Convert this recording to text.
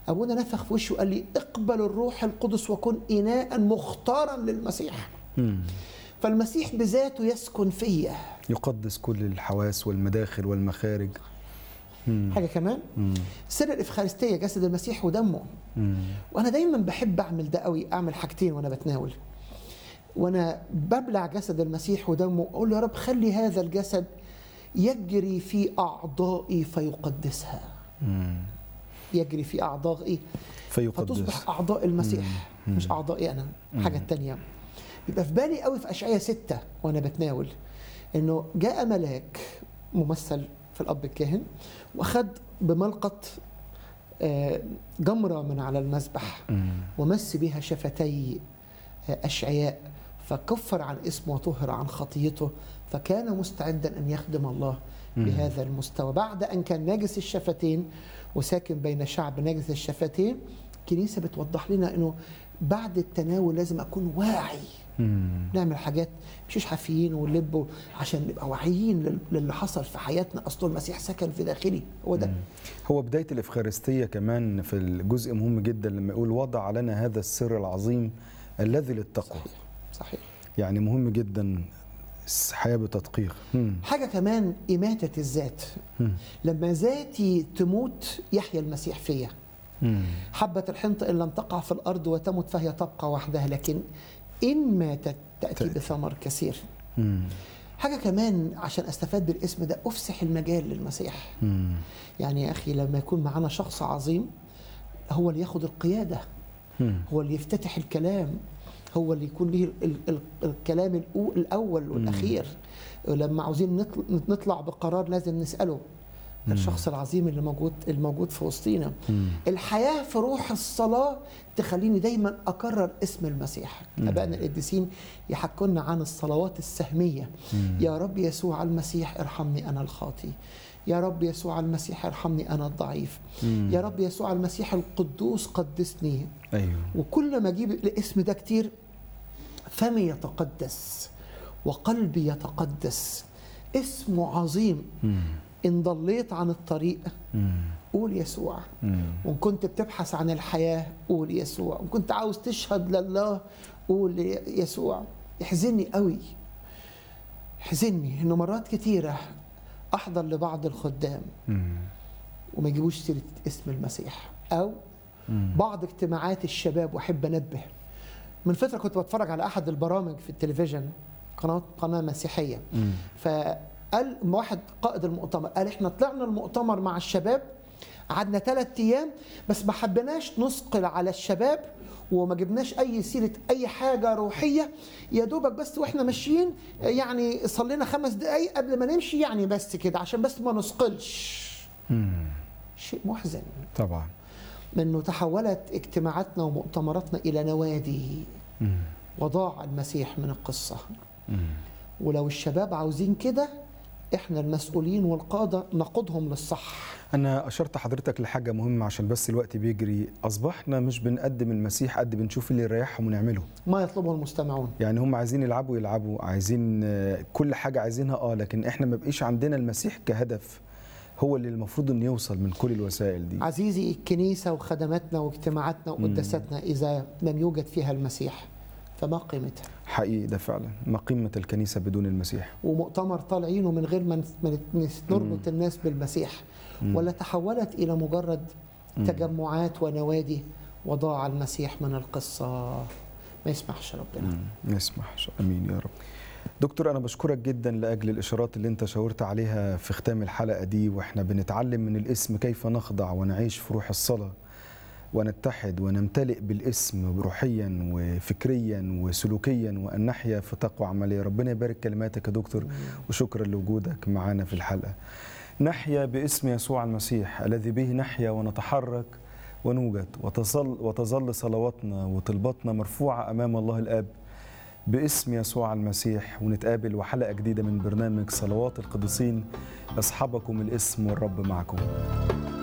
ابونا نفخ في وشه وقال لي اقبل الروح القدس وكن اناء مختارا للمسيح مم. فالمسيح بذاته يسكن فيا يقدس كل الحواس والمداخل والمخارج مم. حاجه كمان مم. سر الافخارستيه جسد المسيح ودمه مم. وانا دايما بحب اعمل ده قوي اعمل حاجتين وانا بتناول وانا ببلع جسد المسيح ودمه اقول له يا رب خلي هذا الجسد يجري في اعضائي فيقدسها مم. يجري في اعضائي فيقدس فتصبح اعضاء المسيح مم. مش اعضائي انا حاجه تانية بيبقى في بالي قوي في اشعياء ستة وانا بتناول انه جاء ملاك ممثل في الاب الكاهن واخد بملقط آه، جمره من على المذبح مم. ومس بها شفتي آه، اشعياء فكفر عن اسمه وطهر عن خطيته فكان مستعدا ان يخدم الله مم. بهذا المستوى بعد ان كان ناجس الشفتين وساكن بين شعب ناجس الشفتين الكنيسه بتوضح لنا انه بعد التناول لازم اكون واعي مم. نعمل حاجات مش حافيين ونلب و- عشان نبقى واعيين لل- للي حصل في حياتنا اصل المسيح سكن في داخلي هو ده هو بداية الإفخارستية كمان في الجزء مهم جدا لما يقول وضع لنا هذا السر العظيم الذي للتقوى صحيح صحيح يعني مهم جدا الحياة بتدقيق مم. حاجه كمان اماته الذات مم. لما ذاتي تموت يحيا المسيح فيا مم. حبة الحنطة إن لم تقع في الأرض وتمت فهي تبقى وحدها لكن إن ماتت تأتي تأتي. بثمر كثير مم. حاجة كمان عشان أستفاد بالاسم ده أفسح المجال للمسيح مم. يعني يا أخي لما يكون معانا شخص عظيم هو اللي ياخد القيادة مم. هو اللي يفتتح الكلام هو اللي يكون له ال- ال- الكلام الأو- الأول والأخير لما عاوزين نطل- نطلع بقرار لازم نسأله الشخص العظيم اللي موجود الموجود في وسطينا مم. الحياة في روح الصلاة تخليني دايما أكرر اسم المسيح أبائنا القديسين يحكونا عن الصلوات السهمية يا رب يسوع المسيح ارحمني أنا الخاطي يا رب يسوع المسيح ارحمني أنا الضعيف مم. يا رب يسوع المسيح القدوس قدسني أيوه وكل ما أجيب الاسم ده كتير فمي يتقدس وقلبي يتقدس اسمه عظيم مم. إن ضليت عن الطريق مم. قول يسوع مم. وان كنت بتبحث عن الحياه قول يسوع وان كنت عاوز تشهد لله قول يسوع يحزنني قوي يحزنني انه مرات كتيره احضر لبعض الخدام مم. وما يجيبوش سيره اسم المسيح او مم. بعض اجتماعات الشباب واحب انبه من فتره كنت بتفرج على احد البرامج في التلفزيون قناه قناه مسيحيه مم. فقال واحد قائد المؤتمر قال احنا طلعنا المؤتمر مع الشباب قعدنا ثلاث ايام بس ما حبيناش نثقل على الشباب وما جبناش اي سيره اي حاجه روحيه يا دوبك بس واحنا ماشيين يعني صلينا خمس دقائق قبل ما نمشي يعني بس كده عشان بس ما نثقلش مم. شيء محزن طبعا انه تحولت اجتماعاتنا ومؤتمراتنا الى نوادي مم. وضاع المسيح من القصه مم. ولو الشباب عاوزين كده احنا المسؤولين والقاده نقودهم للصح أنا أشرت حضرتك لحاجة مهمة عشان بس الوقت بيجري أصبحنا مش بنقدم المسيح قد بنشوف اللي يريحهم ونعمله ما يطلبه المستمعون يعني هم عايزين يلعبوا يلعبوا عايزين آه، كل حاجة عايزينها اه لكن احنا ما بقيش عندنا المسيح كهدف هو اللي المفروض انه يوصل من كل الوسائل دي عزيزي الكنيسه وخدماتنا واجتماعاتنا وقداساتنا اذا لم يوجد فيها المسيح فما قيمتها حقيقي ده فعلا ما قيمة الكنيسة بدون المسيح ومؤتمر طالعينه من غير ما نس- ما نت- نربط الناس بالمسيح ولا تحولت الى مجرد تجمعات ونوادي وضاع المسيح من القصه ما يسمحش ربنا ما يسمحش امين يا رب دكتور انا بشكرك جدا لاجل الاشارات اللي انت شاورت عليها في ختام الحلقه دي واحنا بنتعلم من الاسم كيف نخضع ونعيش في روح الصلاه ونتحد ونمتلئ بالاسم روحيا وفكريا وسلوكيا وان نحيا في تقوى عمليه ربنا يبارك كلماتك يا دكتور وشكرا لوجودك معنا في الحلقه نحيا باسم يسوع المسيح الذي به نحيا ونتحرك ونوجد وتظل وتظل صلواتنا وطلباتنا مرفوعه امام الله الاب باسم يسوع المسيح ونتقابل وحلقه جديده من برنامج صلوات القديسين اصحابكم الاسم والرب معكم